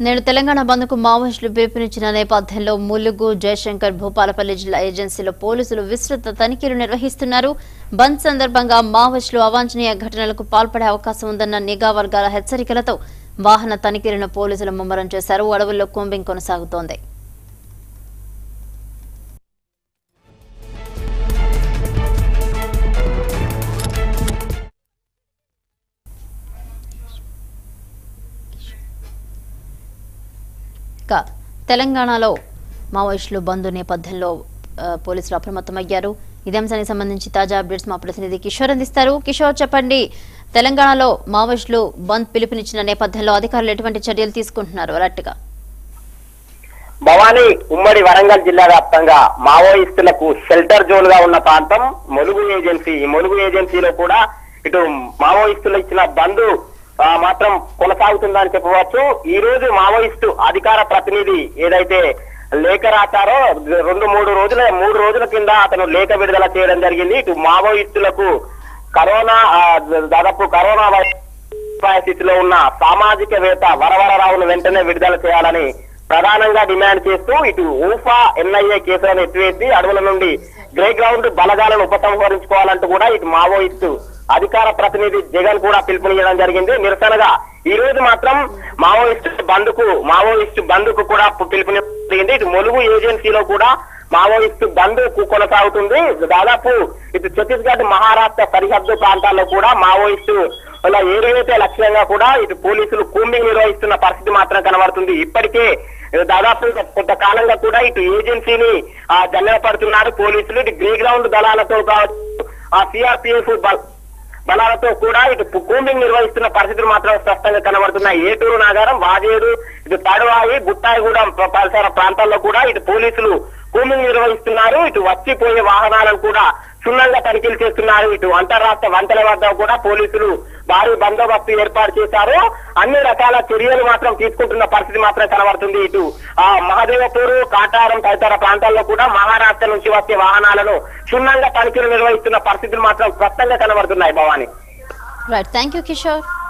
నేడు తెలంగాణ బంద్కు మావోయిస్టులు పిలుపునిచ్చిన నేపథ్యంలో ములుగు జయశంకర్ భూపాలపల్లి జిల్లా ఏజెన్సీలో పోలీసులు విస్తృత తనిఖీలు నిర్వహిస్తున్నారు బంద్ సందర్భంగా మావోయిస్టులు అవాంఛనీయ ఘటనలకు పాల్పడే అవకాశం ఉందన్న నిఘా వర్గాల హెచ్చరికలతో వాహన తనిఖీలను పోలీసులు ముమ్మరం చేశారు అడవుల్లో కూంబింగ్ కొనసాగుతోంది ఇక తెలంగాణలో మావోయిస్టులు బంద్ నేపథ్యంలో ఆ, పోలీసులు అప్రమత్తమయ్యారు ఇదే అంశానికి సంబంధించి తాజా అప్డేట్స్ మా ప్రతినిధి కిషోర్ అందిస్తారు కిషోర్ చెప్పండి తెలంగాణలో మావోయిస్టులు బంద్ పిలుపునిచ్చిన నేపథ్యంలో అధికారులు ఎటువంటి చర్యలు తీసుకుంటున్నారు అలర్ట్ గా భవానీ ఉమ్మడి వరంగల్ జిల్లా వ్యాప్తంగా మావోయిస్టులకు షెల్టర్ జోన్ గా ఉన్న ప్రాంతం ములుగు ఏజెన్సీ ఈ ములుగు ఏజెన్సీలో కూడా ఇటు మావోయిస్టులు ఇచ్చిన బంద్ ఆ, మాత్రం కొనసాగుతుందని చెప్పవచ్చు ఈ రోజు మావోయిస్టు అధికార ప్రతినిధి ఏదైతే లేఖ రాశారో రెండు మూడు రోజుల మూడు రోజుల కింద అతను లేఖ విడుదల చేయడం జరిగింది ఇటు మావోయిస్టులకు కరోనా ఆ, దాదాపు కరోనా వైరస్ పరిస్థితిలో ఉన్న సామాజికవేత్త వరవరరావును వెంటనే విడుదల చేయాలని ప్రధానంగా డిమాండ్ చేస్తూ ఇటు ఊఫా ఎన్ఐఏ కేసులను ఎత్తివేసి అడవుల నుండి గ్రే గ్రౌండ్ బలగాలను ఉపసంహరించుకోవాలంటూ కూడా ఇటు మావోయిస్టు అధికార ప్రతినిధి జగన్ కూడా పిలుపునియడం జరిగింది నిరసనగా ఈ రోజు మాత్రం మావోయిస్టు బంద్కు మావోయిస్టు బంద్కు కూడా పిలుపునివ్వడం జరిగింది ఇటు ములుగు ఏజెన్సీలో కూడా మావోయిస్టు బంద్ కొనసాగుతుంది దాదాపు ఇటు ఛత్తీస్గఢ్ మహారాష్ట్ర సరిహద్దు ప్రాంతాల్లో కూడా మావోయిస్టు అలా ఏదైతే లక్ష్యంగా కూడా ఇటు పోలీసులు కూంబింగ్ నిర్వహిస్తున్న పరిస్థితి మాత్రం కనబడుతుంది ఇప్పటికే దాదాపు కొంతకాలంగా కూడా ఇటు ఏజెన్సీని ఆ జల్లెడపడుతున్నారు పోలీసులు ఇటు గ్రే గ్రౌండ్ దళాలతో కావచ్చు ఆ సిఆర్పిఎఫ్ బలాలతో కూడా ఇటు కూంబింగ్ నిర్వహిస్తున్న పరిస్థితులు మాత్రం స్పష్టంగా కనబడుతున్నాయి ఏటూరు నాగారం వాజేడు ఇటు తడవాయి బుట్టాయిగూడెం ప్ర- పరిసర ప్రాంతాల్లో కూడా ఇటు పోలీసులు కూంబింగ్ నిర్వహిస్తున్నారు ఇటు వచ్చిపోయే వాహనాలను కూడా క్షుణ్ణంగా తనిఖీలు చేస్తున్నారు ఇటు అంతర్రాష్ట్ర వంతెన వద్ద కూడా పోలీసులు భారీ బందోబస్తు ఏర్పాటు చేశారు అన్ని రకాల చర్యలు మాత్రం తీసుకుంటున్న పరిస్థితి మాత్రం కనబడుతుంది ఇటు ఆ మహదేవపూర్ కాటారం తదితర ప్రాంతాల్లో కూడా మహారాష్ట్ర నుంచి వచ్చే వాహనాలను క్షుణ్ణంగా తనిఖీలు నిర్వహిస్తున్న పరిస్థితులు మాత్రం స్పష్టంగా కనబడుతున్నాయి Bhavani right thank you Kishore